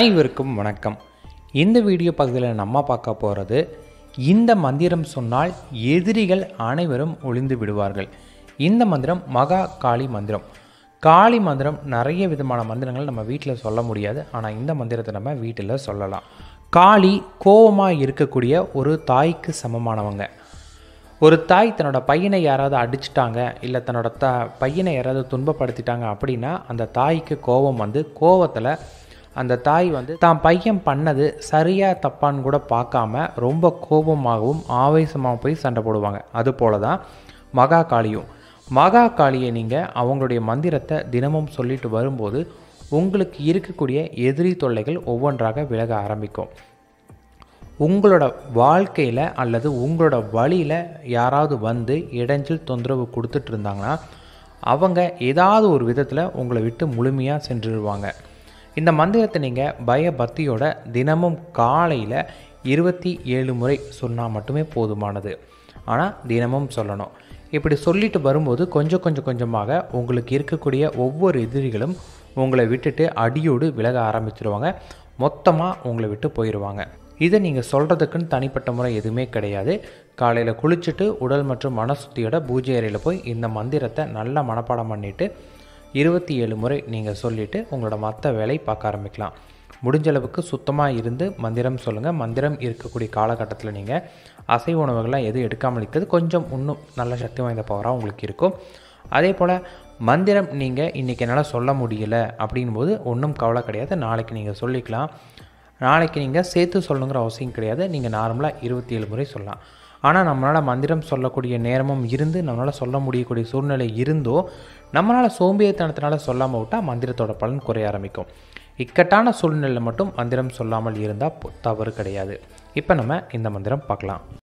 அனைவருக்கும் வணக்கம் இந்த வீடியோ பகுதியில் நம்ம பார்க்க போகிறது இந்த மந்திரம் சொன்னால் எதிரிகள் அனைவரும் ஒளிந்து விடுவார்கள் இந்த மந்திரம் மகா காளி மந்திரம் காளி மந்திரம் நிறைய விதமான மந்திரங்கள் நம்ம வீட்டில் சொல்ல முடியாது ஆனால் இந்த மந்திரத்தை நம்ம வீட்டில் சொல்லலாம் காளி கோபமாக இருக்கக்கூடிய ஒரு தாய்க்கு சமமானவங்க ஒரு தாய் தன்னோட பையனை யாராவது அடிச்சிட்டாங்க இல்லை தன்னோட த பையனை யாராவது துன்பப்படுத்திட்டாங்க அப்படின்னா அந்த தாய்க்கு கோபம் வந்து கோவத்தில் அந்த தாய் வந்து தான் பையன் பண்ணது சரியா தப்பான்னு கூட பார்க்காம ரொம்ப கோபமாகவும் ஆவேசமாக போய் சண்டை போடுவாங்க அது போல தான் மகா காளியும் மகா காளியை நீங்கள் அவங்களுடைய மந்திரத்தை தினமும் சொல்லிட்டு வரும்போது உங்களுக்கு இருக்கக்கூடிய எதிரி தொல்லைகள் ஒவ்வொன்றாக விலக ஆரம்பிக்கும் உங்களோட வாழ்க்கையில் அல்லது உங்களோட வழியில் யாராவது வந்து இடைஞ்சல் தொந்தரவு கொடுத்துட்டு இருந்தாங்கன்னா அவங்க ஏதாவது ஒரு விதத்தில் உங்களை விட்டு முழுமையாக சென்றுடுவாங்க இந்த மந்திரத்தை நீங்கள் பயபக்தியோட தினமும் காலையில் இருபத்தி ஏழு முறை சொன்னால் மட்டுமே போதுமானது ஆனால் தினமும் சொல்லணும் இப்படி சொல்லிட்டு வரும்போது கொஞ்சம் கொஞ்சம் கொஞ்சமாக உங்களுக்கு இருக்கக்கூடிய ஒவ்வொரு எதிரிகளும் உங்களை விட்டுட்டு அடியோடு விலக ஆரம்பிச்சிருவாங்க மொத்தமாக உங்களை விட்டு போயிடுவாங்க இதை நீங்கள் சொல்கிறதுக்குன்னு தனிப்பட்ட முறை எதுவுமே கிடையாது காலையில் குளிச்சுட்டு உடல் மற்றும் மனசுத்தியோட பூஜை அறையில் போய் இந்த மந்திரத்தை நல்லா மனப்பாடம் பண்ணிவிட்டு இருபத்தி ஏழு முறை நீங்கள் சொல்லிவிட்டு உங்களோட மற்ற வேலை பார்க்க ஆரம்பிக்கலாம் முடிஞ்ச அளவுக்கு சுத்தமாக இருந்து மந்திரம் சொல்லுங்கள் மந்திரம் இருக்கக்கூடிய காலகட்டத்தில் நீங்கள் அசைவ உணவுகள்லாம் எதுவும் எடுக்காமல் இருக்கிறது கொஞ்சம் இன்னும் நல்ல சக்தி வாய்ந்த பவராக உங்களுக்கு இருக்கும் அதே போல் மந்திரம் நீங்கள் இன்றைக்கி என்னால் சொல்ல முடியல அப்படின் போது ஒன்றும் கவலை கிடையாது நாளைக்கு நீங்கள் சொல்லிக்கலாம் நாளைக்கு நீங்கள் சேர்த்து சொல்லணுங்கிற அவசியம் கிடையாது நீங்கள் நார்மலாக இருபத்தி ஏழு முறை சொல்லலாம் ஆனால் நம்மளால் மந்திரம் சொல்லக்கூடிய நேரமும் இருந்து நம்மளால் சொல்ல முடியக்கூடிய சூழ்நிலை இருந்தோ நம்மளால் சோம்பேறித்தனத்தினால சொல்லாமல் விட்டால் மந்திரத்தோட பலன் குறைய ஆரம்பிக்கும் இக்கட்டான சூழ்நிலையில் மட்டும் மந்திரம் சொல்லாமல் இருந்தால் தவறு கிடையாது இப்போ நம்ம இந்த மந்திரம் பார்க்கலாம்